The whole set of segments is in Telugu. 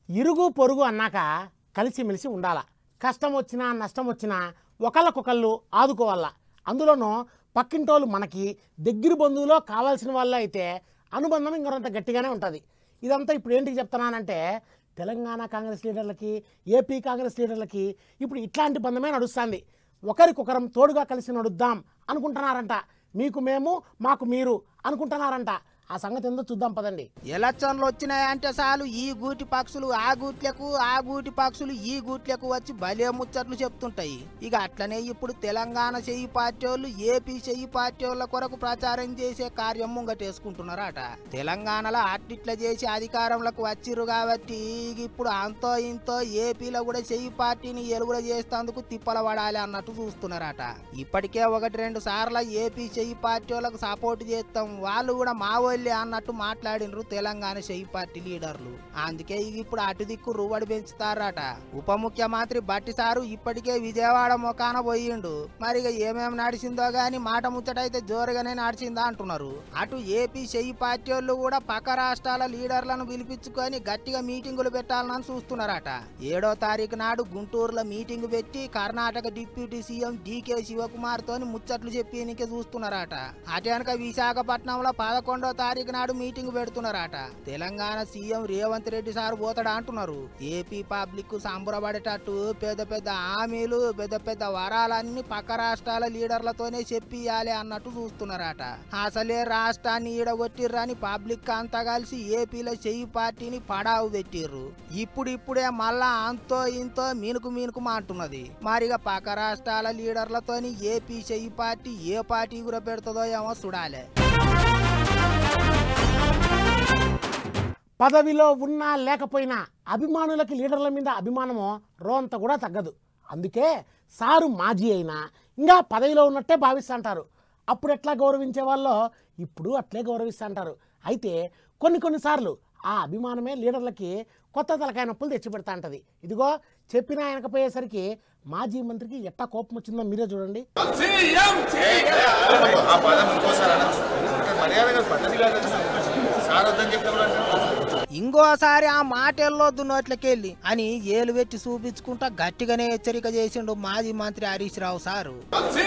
ఇరుగు పొరుగు అన్నాక కలిసిమెలిసి ఉండాల కష్టం వచ్చినా నష్టం వచ్చినా ఒకళ్ళకొకళ్ళు ఆదుకోవాల అందులోనూ పక్కింటోళ్ళు మనకి దగ్గర బంధువులో కావాల్సిన వాళ్ళు అయితే అనుబంధం ఇంకొంత గట్టిగానే ఉంటుంది ఇదంతా ఇప్పుడు ఏంటికి చెప్తున్నానంటే తెలంగాణ కాంగ్రెస్ లీడర్లకి ఏపీ కాంగ్రెస్ లీడర్లకి ఇప్పుడు ఇట్లాంటి బంధమే నడుస్తుంది ఒకరికొకరం తోడుగా కలిసి నడుద్దాం అనుకుంటున్నారంట మీకు మేము మాకు మీరు అనుకుంటున్నారంట ఆ సంగతి ఏందో చూద్దాం పదండి ఎలక్షన్లు వచ్చినాయంటే చాలు ఈ గూటి పక్షులు ఆ గూట్లకు ఆ గూటి పక్షులు ఈ గూట్లకు వచ్చి భలే ముచ్చట్లు చెప్తుంటాయి ఇక అట్లనే ఇప్పుడు తెలంగాణ చెయ్యి పార్టీ వాళ్ళు ఏపీ చెయ్యి పార్టీ వాళ్ళ కొరకు ప్రచారం చేసే కార్యం ముంగటేసుకుంటున్నారట తెలంగాణలో అట్టిట్ల చేసి అధికారంలోకి వచ్చిర్రు కాబట్టి ఇక ఇప్పుడు అంతో ఇంతో ఏపీలో కూడా చెయ్యి పార్టీని ఎలుగుల చేసేందుకు తిప్పల పడాలి అన్నట్టు చూస్తున్నారట ఇప్పటికే ఒకటి రెండు సార్లు ఏపీ చెయ్యి పార్టీ వాళ్ళకు సపోర్ట్ చేస్తాం వాళ్ళు కూడా మా వాళ్ళే అన్నట్టు మాట్లాడినరు తెలంగాణ చెయ్యి పార్టీ లీడర్లు అందుకే ఇక ఇప్పుడు అటు దిక్కు రువడి పెంచుతారట ఉప ముఖ్యమంత్రి బట్టి సారు ఇప్పటికే విజయవాడ మొకాన పోయిండు మరి ఇక ఏమేమి నడిచిందో గాని మాట ముచ్చటైతే జోరుగానే నడిచిందా అంటున్నారు అటు ఏపీ చెయ్యి పార్టీ వాళ్ళు కూడా పక్క రాష్ట్రాల లీడర్లను పిలిపించుకొని గట్టిగా మీటింగులు పెట్టాలని చూస్తున్నారట ఏడో తారీఖు నాడు గుంటూరులో మీటింగ్ పెట్టి Karnataka deputy CM DK Shivakumar తోని ముచ్చట్లు చెప్పేనికే చూస్తున్నారట అటు వెనక విశాఖపట్నంలో పదకొండో తారీఖు నాడు మీటింగ్ పెడుతున్నారట తెలంగాణ సీఎం రేవంత్ రెడ్డి సార్ పోతాడా అంటున్నారు ఏపీ పబ్లిక్ సంబరపడేటట్టు పెద్ద పెద్ద హామీలు పెద్ద పెద్ద వరాలన్నీ పక్క రాష్ట్రాల లీడర్లతోనే చెప్పియాలి అన్నట్టు చూస్తున్నారట అసలే రాష్ట్రాన్ని ఈడగొట్టిర్రని పబ్లిక్ అంతా కలిసి ఏపీలో చెయ్యి పార్టీని పడావు పెట్టిర్రు ఇప్పుడు ఇప్పుడే మళ్ళా అంతో ఇంతో మీనుకు మీనుకు అంటున్నది మరిగా పక్క రాష్ట్రాల లీడర్లతోని ఏపీ చెయ్యి పార్టీ ఏ పార్టీ కూడా పెడుతుందో ఏమో చూడాలి పదవిలో ఉన్నా లేకపోయినా అభిమానులకి లీడర్ల మీద అభిమానము రోంత కూడా తగ్గదు అందుకే సారు మాజీ అయినా ఇంకా పదవిలో ఉన్నట్టే భావిస్తుంటారు అప్పుడు ఎట్లా గౌరవించే వాళ్ళో ఇప్పుడు అట్లే గౌరవిస్తుంటారు అయితే కొన్ని కొన్నిసార్లు ఆ అభిమానమే లీడర్లకి కొత్త తలకాయ నొప్పులు తెచ్చిపెడతా ఉంటుంది ఇదిగో చెప్పినా వెనకపోయేసరికి మాజీ మంత్రికి ఎట్టా కోపం వచ్చిందో మీరే చూడండి ఆ పదం ఇంకోసారి అనొచ్చు. ఇంకా మర్యాదగా పద్ధతి కాదు అది. సార్ వద్దని చెప్తాడు ఇంకోసారి ఆ మాట వెళ్ళొద్దు నోట్లకెళ్ళి అని ఏలు పెట్టి చూపించుకుంటా గట్టిగానే హెచ్చరిక చేసిండు మాజీ మంత్రి హరీష్ రావు సారు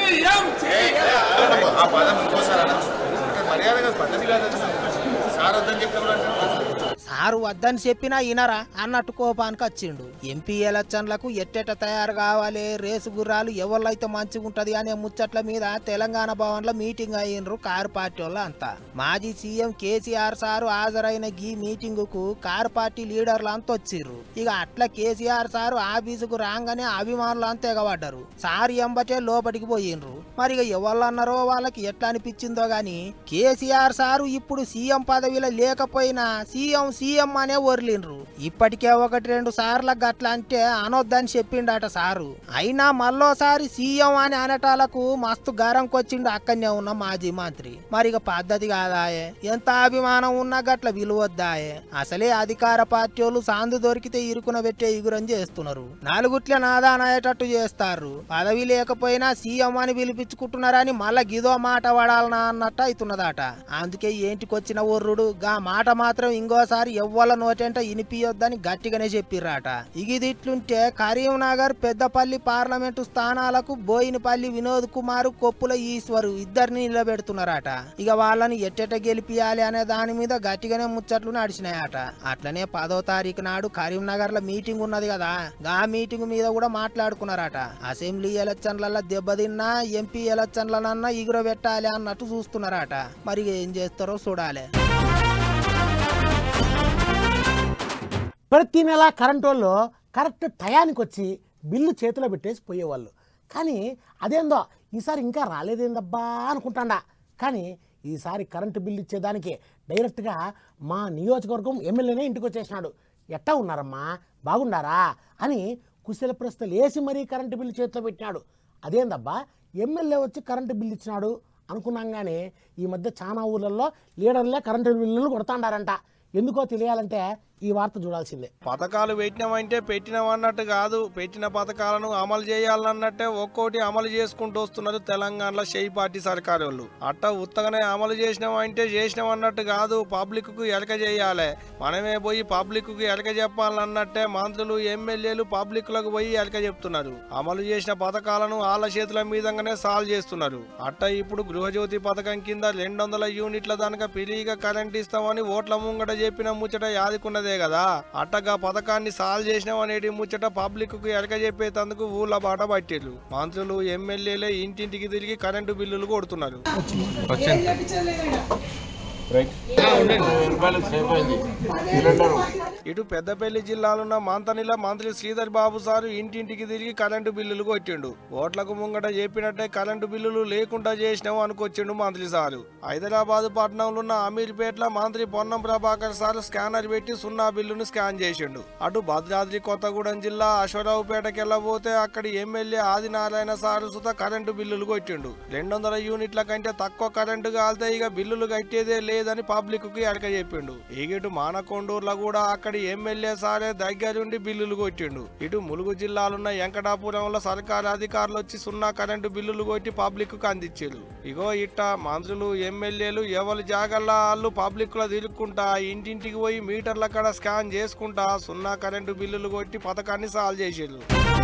ఆ పదం ఇంకోసారి అనొచ్చు. ఇంకా మర్యాదగా పద్ధతి కాదు అది. సార్ వద్దని చెప్తాడు సారు వద్దని చెప్పినా ఇనరా అన్నట్టు కోపానికి వచ్చిండు ఎంపీ ఎలక్షన్లకు ఎట్టెట తయారు కావాలి రేసు గుర్రాలు ఎవరినైతే మంచిగా ఉంటది అనే ముచ్చట్ల మీద తెలంగాణ భవన్ లో మీటింగ్ అయ్యిండ్రు కారు పార్టీ వాళ్ళు అంతా మాజీ సీఎం కేసీఆర్ సారు హాజరైన ఈ మీటింగ్ కు కారు పార్టీ లీడర్లు అంతా వచ్చిర్రు ఇక అట్లా కేసీఆర్ సారు ఆఫీసుకు రాగానే అభిమానులు అంతా ఎగబడ్డారు సారు ఎంబటే లోపలికి పోయిండ్రు మరి ఇక ఎవరన్నారో వాళ్ళకి ఎట్లా అనిపించిందో గాని కేసీఆర్ సారు ఇప్పుడు సీఎం పదవిలో లేకపోయినా సీఎం సీఎం అనే ఒర్లిండ్రు ఇప్పటికే ఒకటి రెండు సార్లు గట్ల అంటే అనొద్దని చెప్పిండట సారు అయినా మళ్ళోసారి సీఎం అని అనటాలకు మస్తు గరంకొచ్చిండు అక్కడనే ఉన్న మాజీ మంత్రి మరి ఇక పద్ధతి కాదాయే ఎంత అభిమానం ఉన్నా గట్ల విలువద్దాయే అసలే అధికార పార్టీ వాళ్ళు సాందు దొరికితే ఇరుకున పెట్టే ఇగురం చేస్తున్నారు నాలుగుట్ల నాదానయ్యేటట్టు చేస్తారు పదవి లేకపోయినా సీఎం అని పిలిపించుకుంటున్నారని మళ్ళా గిదో మాట పడాలనా అన్నట్టు అవుతున్నదట అందుకే ఏంటికొచ్చిన ఒర్రుడు గా మాట మాత్రం ఇంకోసారి ఎవ్వల నోటంట ఇనిపియొద్దని గట్టిగానే చెప్పిర్రాట ఇగిది ఇట్లుంటే కరీంనగర్ పెద్దపల్లి పార్లమెంటు స్థానాలకు బోయినపల్లి వినోద్ కుమార్ కొప్పుల ఈశ్వరు ఇద్దరిని నిలబెడుతున్నారట ఇక వాళ్ళని ఎట్టెట గెలిపియాలి అనే దాని మీద గట్టిగానే ముచ్చట్లు నడిచినాయట అట్లనే పదో తారీఖు నాడు కరీంనగర్ లో మీటింగ్ ఉన్నది కదా ఆ మీటింగ్ మీద కూడా మాట్లాడుకున్నారట అసెంబ్లీ ఎలక్షన్లలో దెబ్బతిన్నా ఎంపీ ఎలక్షన్లనన్నా ఇగుర పెట్టాలి అన్నట్టు చూస్తున్నారట మరి ఏం చేస్తారో చూడాలి ప్రతి నెల కరెంట్ వాళ్ళు కరెక్ట్ టయానికి వచ్చి బిల్లు చేతిలో పెట్టేసి పోయేవాళ్ళు కానీ అదేందో ఈసారి ఇంకా రాలేదేందబ్బా అనుకుంటాండా కానీ ఈసారి కరెంటు బిల్లు ఇచ్చేదానికి డైరెక్ట్గా మా నియోజకవర్గం ఎమ్మెల్యేనే ఇంటికి వచ్చేసినాడు ఎట్టా ఉన్నారమ్మా బాగుండారా అని కుశల ప్రశ్నలు వేసి మరీ కరెంటు బిల్లు చేతిలో పెట్టినాడు అదేందబ్బా ఎమ్మెల్యే వచ్చి కరెంటు బిల్లు ఇచ్చినాడు అనుకున్నాం కానీ ఈ మధ్య చాలా ఊర్లలో లీడర్లే కరెంటు బిల్లులు కొడతాండారంట ఎందుకో తెలియాలంటే ఈ వార్త చూడాల్సిందే పథకాలు పెట్టినామంటే పెట్టినామన్నట్టు కాదు పెట్టిన పథకాలను అమలు చేయాలన్నట్టే ఒక్కోటి అమలు చేసుకుంటూ వస్తున్నారు తెలంగాణలో షెయి పార్టీ సర్కారు వాళ్ళు అట్ట ఉత్తగానే అమలు చేసినామంటే చేసినామన్నట్టు కాదు పబ్లిక్ కు ఎలక చేయాలి మనమే పోయి పబ్లిక్ కు ఎలక చెప్పాలన్నట్టే మంత్రులు ఎమ్మెల్యేలు పబ్లిక్ లకు పోయి ఎలక చెప్తున్నారు అమలు చేసిన పథకాలను వాళ్ళ చేతుల మీదంగానే సాల్వ్ చేస్తున్నారు అట్ట ఇప్పుడు గృహజ్యోతి పథకం కింద రెండు వందల యూనిట్ల దానిక పిరిగా కరెంట్ ఇస్తామని ఓట్ల ముంగట చెప్పిన ముచ్చట యాదికున్నదే కదా అట్టగా పథకాన్ని సాల్వ్ చేసినామనేటి ముచ్చట పబ్లిక్ కు ఎలక చెప్పేందుకు ఊళ్ళ బాట పట్టిర్రు మంత్రులు ఎమ్మెల్యేలే ఇంటింటికి తిరిగి కరెంటు బిల్లులు కొడుతున్నారు ఇటు పెద్దపల్లి జిల్లాలున్న మంతనిల మంత్రి శ్రీధర్ బాబు సారు ఇంటింటికి తిరిగి కరెంటు బిల్లులు కొట్టిండు ఓట్లకు ముంగట చెప్పినట్టే కరెంటు బిల్లులు లేకుండా చేసినాం అనుకొచ్చిండు మంత్రి సారు హైదరాబాద్ పట్టణంలో ఉన్న అమీర్పేట్ల మంత్రి పొన్నం ప్రభాకర్ సార్ స్కానర్ పెట్టి సున్నా బిల్లును స్కాన్ చేసిండు అటు భద్రాద్రి కొత్తగూడెం జిల్లా అశ్వరావుపేటకి వెళ్ళబోతే అక్కడి ఎమ్మెల్యే ఆదినారాయణ సారు సుత కరెంటు బిల్లులు కొట్టిండు రెండు వందల యూనిట్ల కంటే తక్కువ కరెంటు కాలితే ఇక బిల్లులు కట్టేదే లేదని పబ్లిక్ కి అడక చెప్పిండు ఇటు మానకొండూరులో కూడా అక్కడి ఎమ్మెల్యే సారే దగ్గరుండి బిల్లులు కొట్టిండు ఇటు ములుగు జిల్లాలున్న వెంకటాపురంలో సర్కారు అధికారులు వచ్చి సున్నా కరెంటు బిల్లులు కొట్టి పబ్లిక్ కు అందించారు ఇగో ఇట్ట మంత్రులు ఎమ్మెల్యేలు ఎవరి జాగల్లా వాళ్ళు పబ్లిక్ లో తిరుక్కుంటా ఇంటింటికి పోయి మీటర్ల కాడ స్కాన్ చేసుకుంటా సున్నా కరెంటు బిల్లులు కొట్టి పథకాన్ని సాల్వ్ చేసేళ్ళు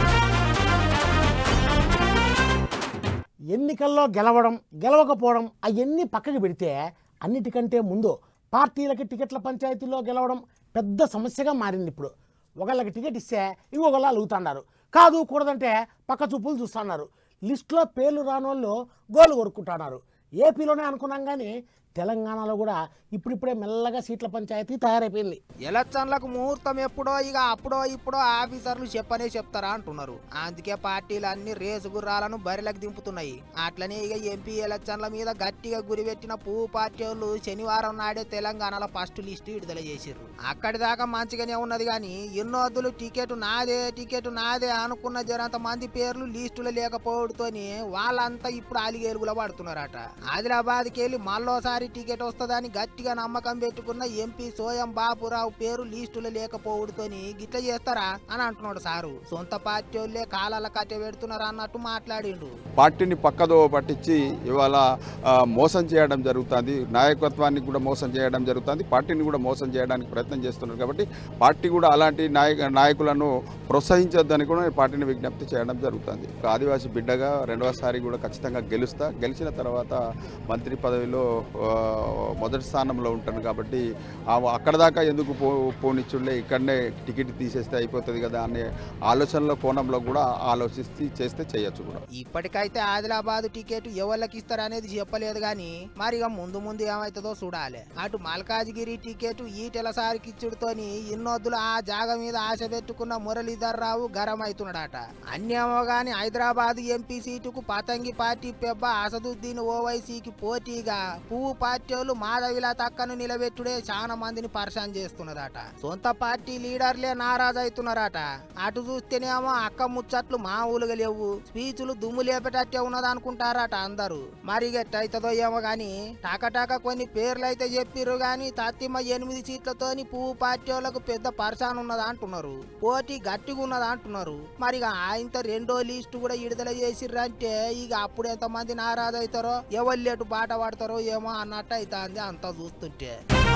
ఎన్నికల్లో గెలవడం గెలవకపోవడం అవన్నీ పక్కకి పెడితే అన్నిటికంటే ముందు పార్టీలకి టికెట్ల పంచాయతీలో గెలవడం పెద్ద సమస్యగా మారింది ఇప్పుడు ఒకళ్ళకి టికెట్ ఇస్తే ఇంకొకళ్ళు అలుగుతున్నారు కాదు కూడదంటే పక్క చూపులు చూస్తున్నారు లిస్టులో పేర్లు రాని వాళ్ళు గోలు కొరుక్కుంటున్నారు ఏపీలోనే అనుకున్నాం కానీ తెలంగాణలో కూడా ఇప్పుడిప్పుడే మెల్లగా సీట్ల పంచాయతీ తయారైపోయింది ఎలక్షన్లకు ముహూర్తం ఎప్పుడో ఇక అప్పుడో ఇప్పుడో ఆఫీసర్లు చెప్పనే చెప్తారా అంటున్నారు అందుకే పార్టీలు అన్ని రేసు గుర్రాలను బరిలకు దింపుతున్నాయి అట్లనే ఇక ఎంపీ ఎలక్షన్ల మీద గట్టిగా గురిపెట్టిన పువ్వు పార్టీ వాళ్ళు శనివారం నాడే తెలంగాణలో ఫస్ట్ లిస్టు విడుదల చేసిర్రు అక్కడి దాకా మంచిగానే ఉన్నది కానీ ఎన్నోద్దులు టికెట్ నాదే టికెట్ నాదే అనుకున్న జరంత మంది పేర్లు లిస్టులో లేకపోవడంతోని వాళ్ళంతా ఇప్పుడు అలిగేలుగులో పడుతున్నారట ఆదిలాబాద్కి వెళ్ళి మళ్ళోసారి టికెట్ వస్తుందని గట్టిగా నమ్మకం పెట్టుకున్న ఎంపీ సోయం బాపురావు పేరు లిస్టులో లేకపోవడంతోని గిట్ల చేస్తారా అని అంటున్నాడు సారు సొంత పార్టీ వాళ్ళే కాలాల కట్టె పెడుతున్నారు అన్నట్టు మాట్లాడిండు పార్టీని పక్కదో పట్టించి ఇవాళ ఆ, మోసం చేయడం జరుగుతుంది నాయకత్వాన్ని కూడా మోసం చేయడం జరుగుతుంది పార్టీని కూడా మోసం చేయడానికి ప్రయత్నం చేస్తున్నారు కాబట్టి పార్టీ కూడా అలాంటి నాయక నాయకులను ప్రోత్సహించొద్దని కూడా ఈ పార్టీని విజ్ఞప్తి చేయడం జరుగుతుంది ఒక ఆదివాసీ బిడ్డగా రెండవసారి కూడా ఖచ్చితంగా గెలుస్తా గెలిచిన తర్వాత మంత్రి పదవిలో ఆ, మొదటి స్థానంలో ఉంటాను కాబట్టి ఆ అక్కడ దాకా ఎందుకు పో పోనిచ్చుండే ఇక్కడనే టికెట్ తీసేస్తే అయిపోతుంది కదా అనే ఆలోచనలో కోణంలో కూడా ఆలోచిస్తే చేస్తే చేయొచ్చు కూడా ఇప్పటికైతే ఆదిలాబాద్ టికెట్ ఎవరికి ఇస్తారు అనేది చెప్పలేదు గాని మరి ఇక ముందు ముందు ఏమైతుందో చూడాలి అటు మల్కాజ్గిరి టికెట్ ఈటెల సారికి ఇచ్చుడుతోని ఇన్నొద్దులు ఆ జాగ మీద ఆశ పెట్టుకున్న మురళీధర్ రావు గరం అవుతున్నాడట అన్యేమో గాని హైదరాబాద్ ఎంపీ సీటుకు పతంగి పార్టీ పెబ్బ అసదుద్దీన్ ఓవైసీకి పోటీగా పువ్వు పార్టీ వాళ్ళు మాధవిలా తక్కను నిలబెట్టుడే చాలా మందిని పరిశాన్ చేస్తున్నదట సొంత పార్టీ లీడర్లే నారాజు అవుతున్నారట అటు చూస్తేనేమో అక్క ముచ్చట్లు మామూలుగా లేవు స్పీచ్లు దుమ్ము లేపేటట్టే ఉన్నది అనుకుంటారట అందరూ మరి ఎట్టయితుందో ఏమో గాని టాకటాక కొన్ని పేర్లు అయితే చెప్పిర్రు గాని తత్తిమ ఎనిమిది సీట్లతోని పువ్వు పార్టీ వాళ్ళకు పెద్ద పరిశాన్ ఉన్నది అంటున్నారు పోటీ గట్టిగా ఉన్నది అంటున్నారు మరి ఇక ఆయనతో రెండో లిస్టు కూడా విడుదల చేసిర్రంటే ఇక అప్పుడు ఎంతమంది నారాజు అవుతారో ఎవరు లేటు బాట పడతారో ఏమో అన్నట్టు అవుతుంది అంతా చూస్తుంటే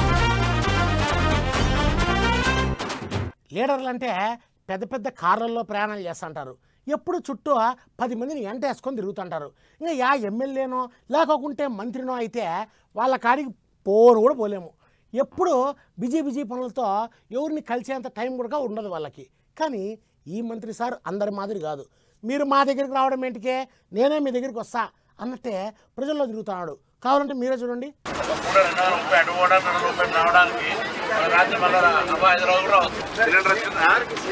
లీడర్లు అంటే పెద్ద పెద్ద కార్లలో ప్రయాణాలు చేస్తుంటారు ఎప్పుడు చుట్టూ పది మందిని ఎంట వేసుకొని తిరుగుతుంటారు ఇంకా యా ఎమ్మెల్యేనో లేకపోతే మంత్రినో అయితే వాళ్ళ కాడికి పోను కూడా పోలేము ఎప్పుడు బిజీ బిజీ పనులతో ఎవరిని కలిసేంత టైం కూడా ఉండదు వాళ్ళకి కానీ ఈ మంత్రి సార్ అందరి మాదిరి కాదు మీరు మా దగ్గరికి రావడం ఏంటికే నేనే మీ దగ్గరికి వస్తా అన్నట్టే ప్రజల్లో తిరుగుతున్నాడు కావాలంటే మీరే చూడండి కూడా రెండు వందల ముప్పై అటు కూడా రెండు వందల ముప్పై రావడానికి మన రాత్రి మళ్ళీ అబ్బా హైదరాబాద్ కూడా సిలిండర్ వచ్చిందా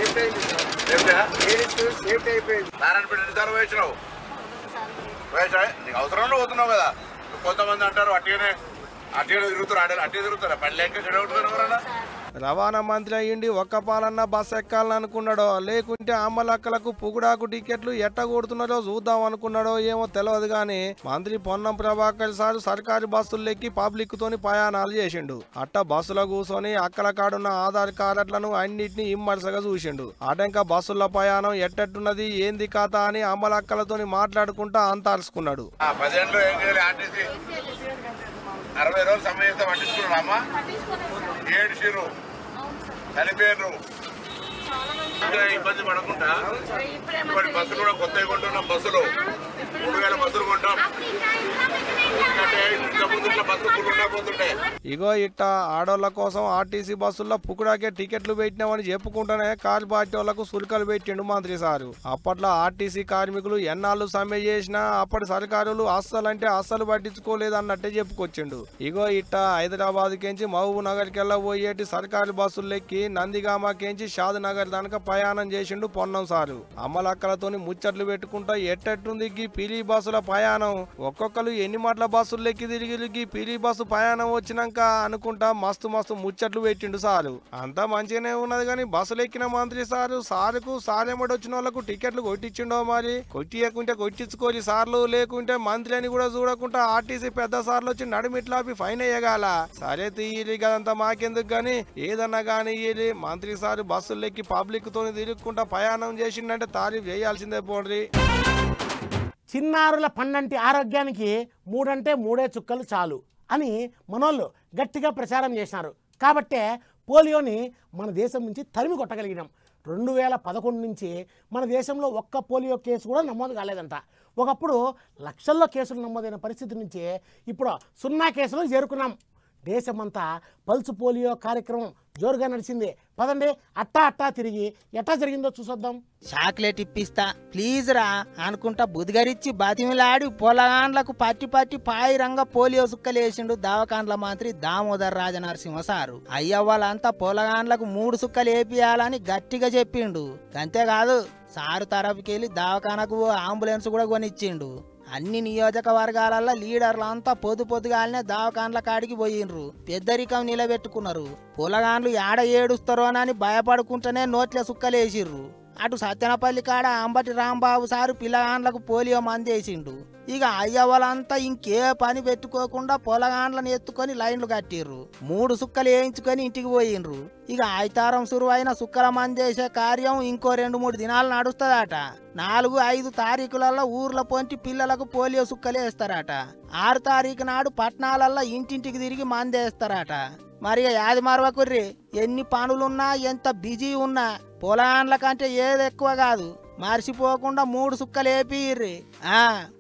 నారాయణపేట ఎన్నిసార్లు వేసినావు వేసా నీకు అవసరంలో పోతున్నావు కదా కొంతమంది అంటారు అట్టిగానే అట్టిగానే తిరుగుతారు అట్టే అట్టే తిరుగుతారా పని లేక ఇక్కడ ఉంటున్నారు ఎవరన్నా రవాణా మంత్రి అయ్యిండి ఒక్క పాలన్న బస్ ఎక్కాలని అనుకున్నాడో లేకుంటే అమ్మలక్కలకు పుగుడాకు టికెట్లు ఎట్ట కొడుతున్నారో చూద్దాం అనుకున్నాడో ఏమో తెలియదు గాని మంత్రి పొన్నం ప్రభాకర్ సార్ సర్కారీ బస్సులు ఎక్కి పబ్లిక్ తోని ప్రయాణాలు చేసిండు అట్ట బస్సులో కూర్చొని అక్కల కాడున్న ఆధార్ కార్డులను అన్నిటిని ఇమ్మర్సగా చూసిండు అటంక బస్సుల ప్రయాణం ఎట్టెట్టున్నది ఏంది కథ అని అమ్మలక్కలతోని మాట్లాడుకుంటా అంతాల్సుకున్నాడు ఆ పదేళ్ళు ఏం చేయాలి ఆర్టీసీ అరవై రోజులు సమయం ఇస్తే పట్టించుకున్నాడు అమ్మ ఏడ్చిరు చనిపోయారు ఇంకా ఇబ్బంది పడకుండా ఇప్పుడు బస్సులు కూడా కొత్తవి కొంటున్నాం బస్సులు మూడు వేల బస్సులు కొంటాం ఎందుకంటే ఇంత ముందు ఇట్లా బస్సులు ఫుల్ ఉండకపోతుండే ఇగో ఇట్ట ఆడోళ్ళ కోసం ఆర్టీసీ బస్సుల్లో పుకుడాకే టికెట్లు పెట్టినామని చెప్పుకుంటూనే కారు పార్టీ వాళ్ళకు సురికలు పెట్టిండు మంత్రి సారు అప్పట్లో ఆర్టీసీ కార్మికులు ఎన్నాళ్ళు సమ్మె చేసినా అప్పటి సర్కారులు అస్సలంటే అస్సలు పట్టించుకోలేదు అన్నట్టే చెప్పుకొచ్చిండు ఇగో ఇట్ట హైదరాబాద్ కెంచి మహబూబ్ నగర్ కెళ్ళ పోయేటి సర్కారు బస్సులు ఎక్కి నందిగామ కెంచి షాద్ నగర్ దానిక ప్రయాణం చేసిండు పొన్నం సారు అమ్మలక్కలతోని ముచ్చట్లు పెట్టుకుంటా ఎట్టెట్టుంది గీ పీలీ బస్సుల ప్రయాణం ఒక్కొక్కరు ఎన్ని మాటల బస్సులు ఎక్కి తిరిగి గీ పీలీ బస్సు ప్రయాణం వచ్చినాక అనుకుంటా మస్తు మస్తు ముచ్చట్లు పెట్టిండు సారు అంతా మంచిగానే ఉన్నది కానీ బస్సులు ఎక్కిన మంత్రి సారు సారుకు సారెమ్మడి వచ్చిన వాళ్ళకు టికెట్లు కొట్టించిండో మరి కొట్టియకుంటే కొట్టించుకోరి సార్లు లేకుంటే మంత్రి అని కూడా చూడకుండా ఆర్టీసీ పెద్ద సార్లు వచ్చి నడుమిట్లాపి ఫైన్ వేయగాల సరే తీయలి కదంతా మాకెందుకు గాని ఏదన్నా గాని ఇయ్యలి మంత్రి సారు బస్సులు ఎక్కి పబ్లిక్ తోని తిరుగుకుంటా ప్రయాణం చేసిండంటే తారీఫ్ చేయాల్సిందే పోండ్రి చిన్నారుల పన్నంటి ఆరోగ్యానికి మూడంటే మూడే చుక్కలు చాలు అని మనోళ్ళు గట్టిగా ప్రచారం చేసినారు కాబట్టే పోలియోని మన దేశం నుంచి తరిమి కొట్టగలిగినాం రెండు వేల పదకొండు నుంచి మన దేశంలో ఒక్క పోలియో కేసు కూడా నమోదు కాలేదంట ఒకప్పుడు లక్షల్లో కేసులు నమోదైన పరిస్థితి నుంచి ఇప్పుడు సున్నా కేసులు చేరుకున్నాం దేశమంతా పల్స్ పోలియో కార్యక్రమం జోరుగా నడిచింది పదండి అట్టా అట్టా తిరిగి ఎట్టా జరిగిందో చూసొద్దాం చాక్లెట్ ఇప్పిస్తా ప్లీజ్ రా అనుకుంటా బుదిగరిచ్చి బతిమిలాడి పొలగాండ్లకు పట్టి పట్టి పాయి రంగ పోలియో సుక్కలేసిండు దావకాండ్ల మంత్రి దామోదర్ రాజనరసింహ సారు అయ్య వాళ్ళంతా పొలగాండ్లకు మూడు సుక్కలు వేపియాలని గట్టిగా చెప్పిండు అంతేకాదు సారు తరపుకెళ్ళి దావకానకు ఓ అంబులెన్స్ కూడా కొనిచ్చిండు అన్ని నియోజకవర్గాలలో లీడర్లు అంతా పొద్దు పొద్దుగాలనే దావకాండ్ల కాడికి పోయిండ్రు పెద్దరికం నిలబెట్టుకున్నారు పొలగాండ్లు ఏడ ఏడుస్తారోనని భయపడుకుంటూనే నోట్ల సుక్కలేసిర్రు అటు సత్యనపల్లి కాడ అంబటి రాంబాబు సారు పిల్లగాండ్లకు పోలియో మందేసిండు ఇక అయ్యవాళ్ళంతా ఇంకే పని పెట్టుకోకుండా పొలగాండ్లను ఎత్తుకొని లైన్లు కట్టిర్రు మూడు సుక్కలు వేయించుకొని ఇంటికి పోయిండ్రు ఇక ఐతారం సురువైన సుక్కల మందేసే కార్యం ఇంకో రెండు మూడు దినాలు నడుస్తుందట నాలుగు ఐదు తారీఖులలో ఊర్ల పొంటి పిల్లలకు పోలియో సుక్కలు వేస్తారట ఆరు తారీఖు నాడు పట్నాలల్లో ఇంటింటికి తిరిగి మందేస్తారట మరి యాది మరవకుర్రి ఎన్ని పనులున్నా ఎంత బిజీ ఉన్నా పొలాన్ల కంటే ఏది ఎక్కువ కాదు మర్చిపోకుండా మూడు సుక్కలు వేపిర్రి ఆ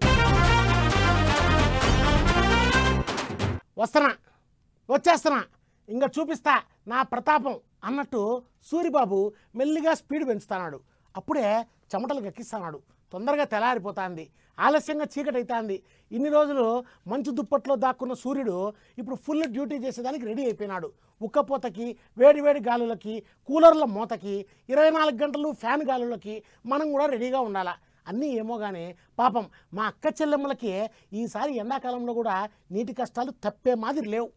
వస్తున్నా వచ్చేస్తున్నా ఇంకా చూపిస్తా నా ప్రతాపం అన్నట్టు సూరిబాబు మెల్లిగా స్పీడ్ పెంచుతున్నాడు అప్పుడే చెమటలు గక్కిస్తున్నాడు తొందరగా తెల్లారిపోతాంది ఆలస్యంగా చీకటి అవుతాంది ఇన్ని రోజులు మంచు దుప్పట్లో దాక్కున్న సూర్యుడు ఇప్పుడు ఫుల్ డ్యూటీ చేసేదానికి రెడీ అయిపోయినాడు ఉక్కపోతకి వేడి వేడి గాలులకి కూలర్ల మూతకి ఇరవై నాలుగు గంటలు ఫ్యాన్ గాలులకి మనం కూడా రెడీగా ఉండాలా అన్నీ ఏమో కానీ పాపం మా అక్క చెల్లెమ్మలకి ఈసారి ఎండాకాలంలో కూడా నీటి కష్టాలు తప్పే మాదిరి లేవు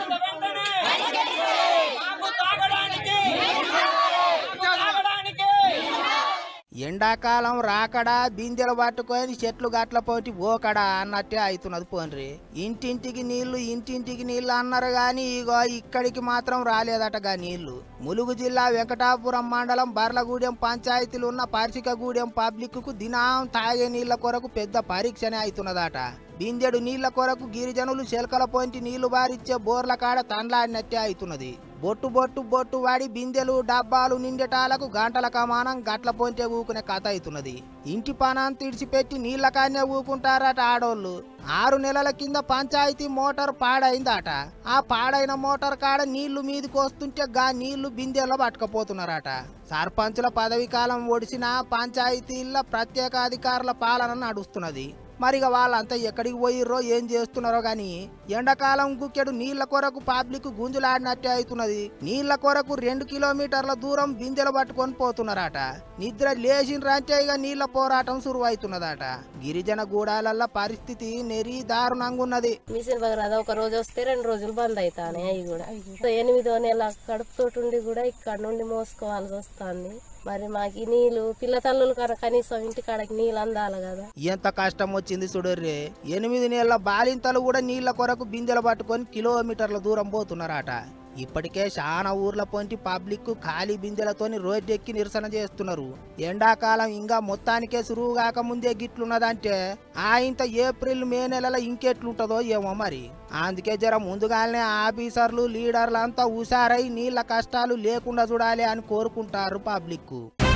ఎండాకాలం రాకడా బిందెలు పట్టుకొని చెట్లు గట్ల పోటీ ఓకడా అన్నట్టే అవుతున్నది పోన్రి ఇంటింటికి నీళ్లు ఇంటింటికి నీళ్లు అన్నారు గాని ఇగో ఇక్కడికి మాత్రం రాలేదటగా నీళ్లు ములుగు జిల్లా వెంకటాపురం మండలం బర్లగూడెం పంచాయతీలు ఉన్న పరిసికగూడెం పబ్లిక్ కు దినం తాగే నీళ్ల కొరకు పెద్ద పరీక్షనే అవుతున్నదట బిందెడు నీళ్ల కొరకు గిరిజనులు చెలకల పొంటి నీళ్లు బారిచ్చే బోర్ల కాడ తండ్లాడినట్టే అవుతున్నది బొట్టు బొట్టు బొట్టు వాడి బిందెలు డబ్బాలు నిండటాలకు గంటల కమానం గట్ల పొంటే ఊకునే కథ అవుతున్నది ఇంటి పనాన్ని తిడిచిపెట్టి నీళ్ల కాన్నే ఊకుంటారట ఆడోళ్ళు ఆరు నెలల కింద పంచాయతీ మోటార్ పాడైందట ఆ పాడైన మోటార్ కాడ నీళ్లు మీదకి వస్తుంటే గా నీళ్లు బిందెల్లో పట్టుకపోతున్నారట సర్పంచుల పదవి కాలం ఒడిసిన పంచాయతీల ప్రత్యేక అధికారుల పాలన నడుస్తున్నది మరి ఇక వాళ్ళంతా ఎక్కడికి పోయిర్రో ఏం చేస్తున్నారో గాని ఎండాకాలం గుక్కెడు నీళ్ల కొరకు పబ్లిక్ గుంజులాడినట్టే అవుతున్నది నీళ్ల కొరకు రెండు కిలోమీటర్ల దూరం బిందెలు పట్టుకొని పోతున్నారట నిద్ర లేచిన రంటే ఇక నీళ్ల పోరాటం సురువైతున్నదట గిరిజన గూడాలల్ల పరిస్థితి నెరి దారుణంగా ఉన్నది మిషన్ బగరాద ఒక రోజు వస్తే రెండు రోజులు బంద్ అవుతానే అవి కూడా ఎనిమిదో నెల కడుపుతోటి ఉండి కూడా ఇక్కడ నుండి మోసుకోవాల్సి వస్తుంది మరి మాకు ఈ నీళ్లు పిల్ల తల్లులు కన కనీసం ఇంటి కాడకి నీళ్ళు అందాలి కదా ఎంత కష్టం వచ్చింది చూడర్రే ఎనిమిది నెలల బాలింతలు కూడా నీళ్ల కొరకు బిందెలు పట్టుకొని కిలోమీటర్ల దూరం పోతున్నారట ఇప్పటికే చాలా ఊర్ల పొంటి పబ్లిక్ ఖాళీ బిందెలతోని రోడ్డెక్కి నిరసన చేస్తున్నారు ఎండాకాలం ఇంకా మొత్తానికే సురువు కాకముందే గిట్లున్నదంటే ఆ ఇంత ఏప్రిల్ మే నెలలో ఇంకెట్లుంటదో ఏమో మరి అందుకే జర ముందుగానే ఆఫీసర్లు లీడర్లు అంతా హుషారై నీళ్ల కష్టాలు లేకుండా చూడాలి అని కోరుకుంటారు పబ్లిక్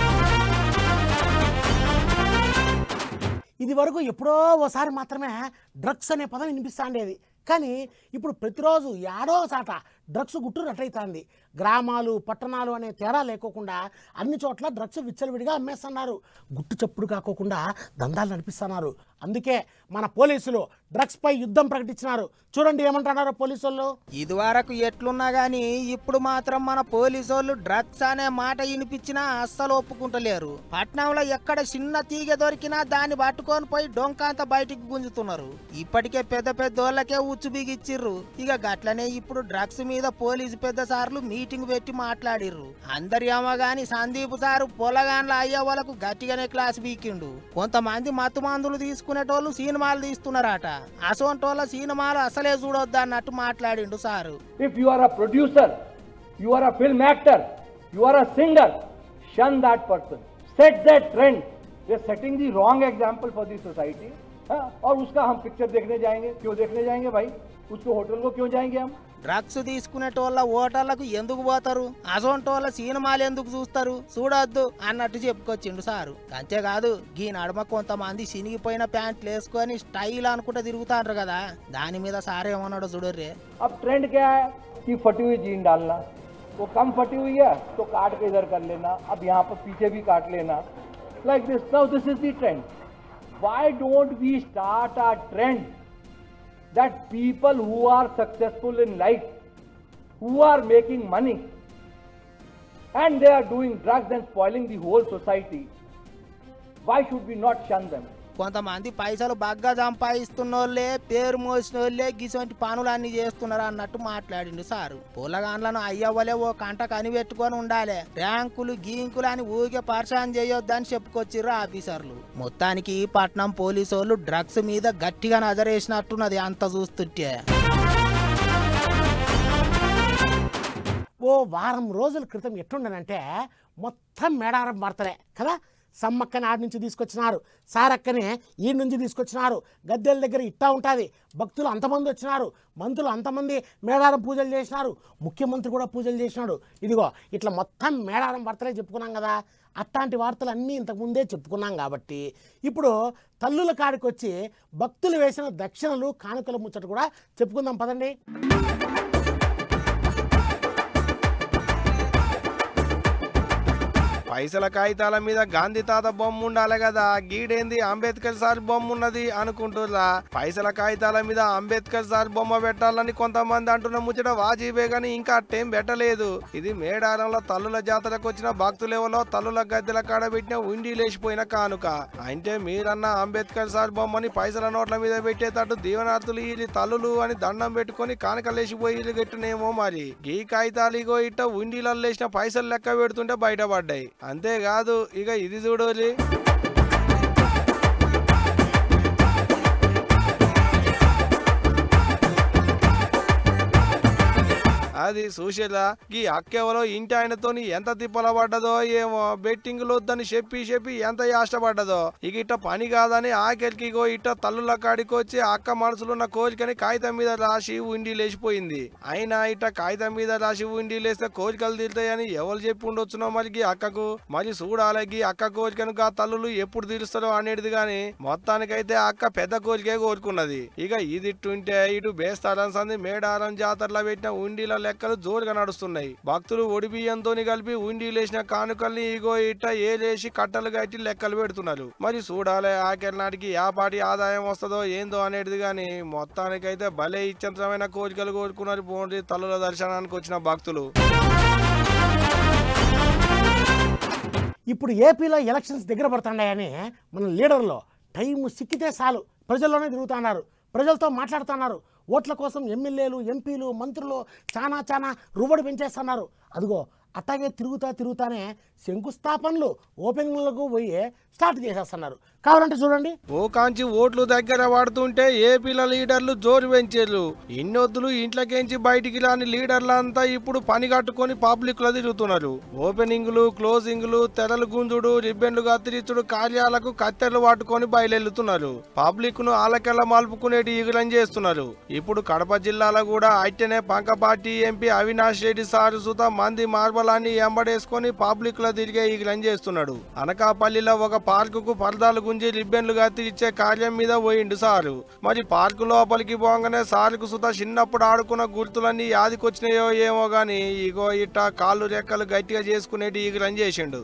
ఇది వరకు ఎప్పుడో ఓసారి మాత్రమే డ్రగ్స్ అనే పదం వినిపిస్తాండేది కానీ ఇప్పుడు ప్రతిరోజు ఏడో సాట డ్రగ్స్ గుట్టు రట్టయితాంది గ్రామాలు పట్టణాలు అనే తేడా లేకోకుండా అన్ని చోట్ల డ్రగ్స్ విచ్చలవిడిగా అమ్మేస్తున్నారు గుట్టు చప్పుడు కాకోకుండా దందాలు నడిపిస్తున్నారు అందుకే మన పోలీసులు డ్రగ్స్ పై యుద్ధం ప్రకటించినారు చూడండి ఏమంటున్నారు పోలీసులు ఇదివరకు ఎట్లున్నా గాని ఇప్పుడు మాత్రం మన పోలీసోళ్ళు డ్రగ్స్ అనే మాట వినిపించినా అస్సలు ఒప్పుకుంటలేరు పట్నంలో ఎక్కడ చిన్న తీగ దొరికినా దాన్ని పట్టుకొని పోయి డొంకాంత బయటికి గుంజుతున్నారు ఇప్పటికే పెద్ద పెద్దోళ్ళకే ఉచ్చు బిగిచ్చిర్రు ఇక గట్లనే ఇప్పుడు డ్రగ్స్ మీద పోలీసు పెద్ద సార్లు మీటింగ్ పెట్టి మాట్లాడిర్రు అందరి ఏమో గాని సందీప్ సారు పొలగాన్ల అయ్యే వాళ్ళకు గట్టిగానే క్లాస్ బీకిండు కొంతమంది మత్తు మందులు తీసుకునేటోళ్ళు సినిమాలు తీస్తున్నారట అసోంటోళ్ళ సినిమాలు అసలే చూడొద్దు అన్నట్టు మాట్లాడిండు sir If you are a producer, you are a film actor, you are a singer, shun that person. Set that trend. We are setting the wrong example for the society. हाँ? और उसका हम पिक्चर देखने जाएंगे क्यों देखने जाएंगे भाई उसको होटल को क्यों जाएंगे हम డ్రగ్స్ తీసుకునేటోళ్ళ ఓటర్లకు ఎందుకు పోతారు అసోంటోళ్ళ సినిమాలు ఎందుకు చూస్తారు చూడొద్దు అన్నట్టు చెప్పుకొచ్చిండు సారు అంతేకాదు ఈ నడుమ కొంతమంది సినిగిపోయిన ప్యాంట్లు వేసుకొని స్టైల్ అనుకుంటా తిరుగుతాండ్రు కదా దాని మీద సార్ ఏమన్నాడో చూడర్రే अब ट्रेंड क्या है कि फटी हुई जीन डालना वो कम फटी हुई है तो काट के इधर कर लेना अब यहाँ पर पीछे भी काट लेना like this now this is the trend why don't we start a trend that people who are successful in life, who are making money, and they are doing drugs and spoiling the whole society, why should we not shun them? కొంతమంది పైసలు బాగా సంపాదిస్తున్నోళ్ళే పేరు మోసినోళ్ళే గిసొంటి పనులన్నీ చేస్తున్నారు అన్నట్టు మాట్లాడిండు సారు పొలగాన్లను అయ్యవ్వలే ఓ కంట కనిపెట్టుకొని ఉండాలి ర్యాంకులు గీంకులు అని ఊరికే పరిశాన్ చేయొద్దని చెప్పుకొచ్చిర్రు ఆఫీసర్లు మొత్తానికి పట్నం పోలీసోళ్ళు డ్రగ్స్ మీద గట్టిగా నజరేసినట్టున్నది అంత చూస్తుంటే ఓ వారం రోజుల క్రితం ఎట్టుండనంటే మొత్తం మేడారం వార్తలే కదా సమ్మక్కని ఆడి నుంచి తీసుకొచ్చినారు సారక్కని ఈ నుంచి తీసుకొచ్చినారు గద్దెల దగ్గర ఇట్టా ఉంటుంది భక్తులు అంతమంది వచ్చినారు మంత్రులు అంతమంది మేడారం పూజలు చేసినారు ముఖ్యమంత్రి కూడా పూజలు చేసినాడు ఇదిగో ఇట్లా మొత్తం మేడారం వార్తలే చెప్పుకున్నాం కదా అట్లాంటి వార్తలు అన్నీ ఇంతకుముందే చెప్పుకున్నాం కాబట్టి ఇప్పుడు తల్లుల కాడికి వచ్చి భక్తులు వేసిన దక్షిణలు కానుకల ముచ్చట కూడా చెప్పుకుందాం పదండి పైసల కాగితాల మీద గాంధీ తాత బొమ్మ ఉండాలి కదా గీడేంది అంబేద్కర్ సార్ బొమ్మ ఉన్నది అనుకుంటురా పైసల కాగితాల మీద అంబేద్కర్ సార్ బొమ్మ పెట్టాలని కొంతమంది అంటున్న ముచ్చట వాజీబే గాని ఇంకా అట్టేం పెట్టలేదు ఇది మేడారంలో తల్లుల జాతరకు వచ్చిన భక్తులెవలో తల్లుల గద్దెల కాడ పెట్టిన ఉండి లేచిపోయిన కానుక అంటే మీరన్న అంబేద్కర్ సార్ బొమ్మని పైసల నోట్ల మీద పెట్టేటట్టు దీవనార్థులు ఈ తల్లులు అని దండం పెట్టుకొని కానుక లేచిపోయి గట్టునేమో మరి ఈ కాగితాలు ఇగో ఇట్ట ఉండిలలో లేచిన పైసలు లెక్క పెడుతుంటే బయటపడ్డాయి అంతేకాదు ఇక ఇది చూడోలి అది సుశీల ఈ అక్కెవరో ఇంటి ఆయనతోని ఎంత తిప్పల పడ్డదో ఏమో బెట్టింగ్ వద్దని చెప్పి చెప్పి ఎంత యాష్టపడ్డదో ఇక ఇట్ట పని కాదని ఆకెలికి ఇగో ఇట్ట తల్లుల కాడికి వచ్చి అక్క మనసులున్న కోరికని కాగితం మీద రాసి ఉండి లేచిపోయింది అయినా ఇట్ట కాగితం మీద రాసి ఉండి లేస్తే కోరికలు తీరుతాయని ఎవరు చెప్పి ఉండొచ్చునో మరి ఈ అక్కకు మరి చూడాలి ఈ అక్క కోరికను గా తల్లులు ఎప్పుడు తీరుస్తారో అనేది గాని మొత్తానికైతే ఆ అక్క పెద్ద కోరికే కోరుకున్నది ఇక ఇది ఇట్టుంటే ఇటు బేస్తారం సంది మేడారం జాతరలో పెట్టిన ఉండిల లెక్క లెక్కలు జోరుగా నడుస్తున్నాయి భక్తులు ఒడి బియ్యంతో కలిపి ఉండి లేచిన కానుకల్ని ఇగో ఇట్ట ఏలేసి కట్టలు కట్టి లెక్కలు పెడుతున్నారు మరి చూడాలి ఆఖరి నాటికి ఏ పాటి ఆదాయం వస్తుందో ఏందో అనేది గాని మొత్తానికైతే భలే ఇచ్చంతమైన కోరికలు కోరుకున్నారు పోండి తల్లుల దర్శనానికి వచ్చిన భక్తులు ఇప్పుడు ఏపీలో ఎలక్షన్స్ దగ్గర పడుతున్నాయని మన లీడర్లో టైం సిక్కితే చాలు ప్రజల్లోనే తిరుగుతున్నారు ప్రజలతో మాట్లాడుతున్నారు ఓట్ల కోసం ఎమ్మెల్యేలు ఎంపీలు మంత్రులు చాలా చాలా రువ్వడి పెంచేస్తున్నారు అదిగో అట్టాగే తిరుగుతా తిరుగుతానే శంకుస్థాపనలు ఓపెనింగ్లకు పోయి స్టార్ట్ చేసేస్తున్నారు కావాలంటే చూడండి ఓ కాంచి ఓట్లు దగ్గర పడుతుంటే ఏపీల లీడర్లు జోరు పెంచారు ఇన్నొద్దులు ఇంట్లోకేంచి బయటికి రాని లీడర్లంతా ఇప్పుడు పని కట్టుకొని పబ్లిక్ లో తిరుగుతున్నారు ఓపెనింగ్లు క్లోజింగ్లు తెరలు గుంజుడు రిబ్బన్లు కత్తిరించుడు కార్యాలకు కత్తెరలు పట్టుకొని బయలుతున్నారు పబ్లిక్ ను ఆలకెళ్ళ మలుపుకునేటి ఈగులం చేస్తున్నారు ఇప్పుడు కడప జిల్లాలో కూడా అట్టనే పంక party MP Avinash Reddy sir సుత మంది మార్బలాన్ని ఎంబడేసుకొని పబ్లిక్ లో తిరిగే ఈగులం చేస్తున్నాడు అనకాపల్లిలో ఒక పార్కు కు పరదాలు గుంజి రిబ్బన్లు కత్తిరించే కార్యం మీద పోయిండు సారు మరి పార్కు లోపలికి పోగానే సారుకు సుత చిన్నప్పుడు ఆడుకున్న గుర్తులన్నీ యాదికొచ్చినాయో ఏమో గాని ఇగో ఇట్ట కాళ్ళు రెక్కలు గట్టిగా చేసుకునేటి ఈగులం చేసిండు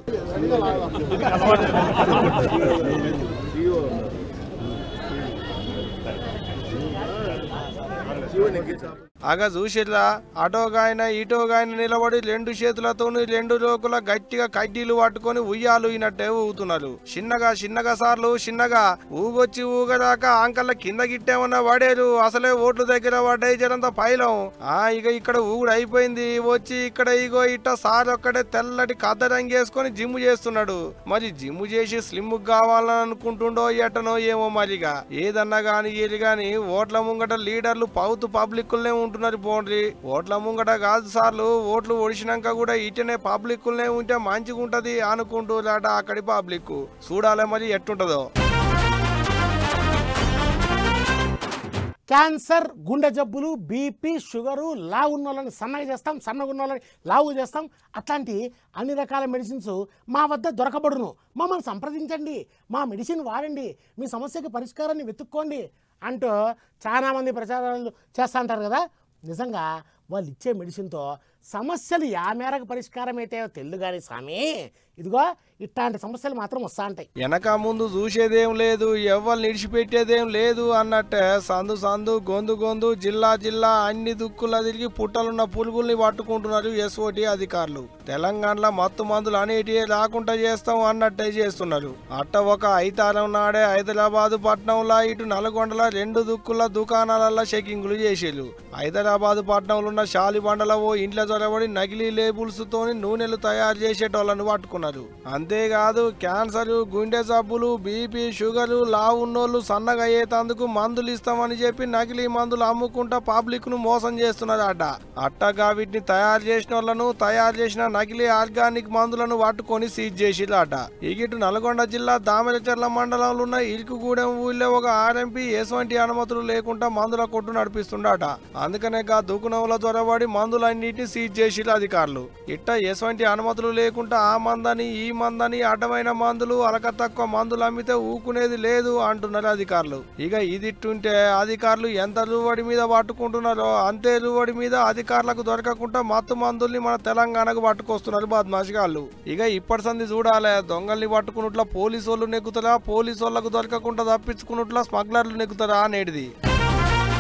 అగ చూసిర్రా అటోగాయన ఇటోగాయన నిలబడి రెండు చేతులతో రెండు రోకుల గట్టిగా కడ్డీలు పట్టుకొని ఉయ్యాలు ఈనట్టే ఊగుతున్నారు చిన్నగా చిన్నగా సార్లు చిన్నగా ఊగొచ్చి ఊగదాకా ఆంకల్ల కింద గిట్టేమన్నా పడేరు అసలే ఓట్ల దగ్గర పడ్డాయి జరంత పైలం ఆ ఇక ఇక్కడ ఊగుడు అయిపోయింది వచ్చి ఇక్కడ ఇగో ఇట్ట సార్ ఒక్కడే తెల్లటి కథ రంగేసుకొని జిమ్ చేస్తున్నాడు మరి జిమ్ చేసి స్లిమ్ కావాలని అనుకుంటుండో ఎట్టనో ఏమో మరిగా ఏదన్నా గాని ఏది గాని ఓట్ల ముంగట లీడర్లు పౌతు పబ్లిక్కుల్నే ఉంటున్నారు పోండ్రి ఓట్ల ముంగట కాదు సార్లు ఓట్లు ఒడిచినాక కూడా ఇటనే పబ్లిక్కుల్నే ఉంటే మంచిగా ఉంటది అనుకుంటూ రాట అక్కడి పబ్లిక్ చూడాలి మరి ఎట్టుంటదో క్యాన్సర్ గుండె జబ్బులు బీపీ షుగరు లావు ఉన్న వాళ్ళని సన్నగా చేస్తాం సన్నగా ఉన్న వాళ్ళని లావు చేస్తాం అట్లాంటి అన్ని రకాల మెడిసిన్స్ మా వద్ద దొరకబడును మమ్మల్ని సంప్రదించండి మా మెడిసిన్ వాడండి మీ సమస్యకి పరిష్కారాన్ని వెతుక్కోండి అంటూ చాలామంది ప్రచారాలు చేస్తూ ఉంటారు కదా నిజంగా వాళ్ళు ఇచ్చే మెడిసిన్తో సమస్యలు యా మేరకు పరిష్కారం అయితే తెల్లు కానీ స్వామి ఇదిగో ఇట్లాంటి సమస్యలు మాత్రం వస్తూ ఉంటాయి వెనక ముందు చూసేదేం లేదు ఎవ్వరు నిడిచిపెట్టేదేం లేదు అన్నట్టే సందు సందు గొంతు గొంతు జిల్లా జిల్లా అన్ని దుక్కులా తిరిగి పుట్టలున్న పురుగుల్ని పట్టుకుంటున్నారు ఎస్ఓటి అధికారులు తెలంగాణలో మత్తు మందులు అనేటి రాకుండా చేస్తాం అన్నట్టే చేస్తున్నారు అట్ట ఒక ఐతారం నాడే హైదరాబాద్ పట్నంలో ఇటు నల్గొండల రెండు దుక్కుల దుకాణాలలో చెకింగ్లు చేసేళ్ళు హైదరాబాద్ పట్నంలో ఉన్న షాలిబండల ఓ ఇంట్లో చొరబడి నకిలీ లేబుల్స్ తోని నూనెలు తయారు చేసేటోళ్ళను పట్టుకున్నారు అంతేకాదు క్యాన్సర్ గుండె జబ్బులు బీపీ షుగరు లావు ఉన్నోళ్ళు సన్నగా అయ్యేటందుకు మందులు ఇస్తామని చెప్పి నకిలీ మందులు అమ్ముకుంటా పబ్లిక్ ను మోసం చేస్తున్నారు అట అట్టగా వీటిని తయారు చేసిన వాళ్ళను తయారు చేసిన నకిలీ ఆర్గానిక్ మందులను పట్టుకొని సీజ్ చేసిరట ఇగిటు నల్గొండ జిల్లా దామెరచర్ల మండలంలో ఉన్న ఇరుకుగూడెం ఊళ్ళో ఒక ఆర్ఎంపీ ఎటువంటి అనుమతులు లేకుండా మందుల కొట్టు నడిపిస్తుండట అందుకనే గా దుకుణంలో జ్వరబడి మందులన్నిటిని సీజ్ చేసిరు అధికారులు ఇట్ట ఎటువంటి అనుమతులు లేకుండా ఆ మందని ఈ మందని అడ్డమైన మందులు అలక తక్కువ మందులు అమ్మితే ఊకునేది లేదు అంటున్నారు అధికారులు ఇక ఇదిట్టుంటే అధికారులు ఎంత రూవడి మీద పట్టుకుంటున్నారో అంతే రూవడి మీద అధికారులకు దొరకకుండా మత్తు మందుల్ని మన తెలంగాణకు పట్టుకొస్తున్నారు బద్మాషిగాళ్ళు ఇక ఇప్పటి సంది చూడాలి దొంగల్ని పట్టుకున్నట్ల పోలీసు వాళ్ళు నెక్కుతారా పోలీసు వాళ్ళకు దొరకకుండా తప్పించుకున్నట్ల స్మగ్లర్లు నెక్కుతారా అనేది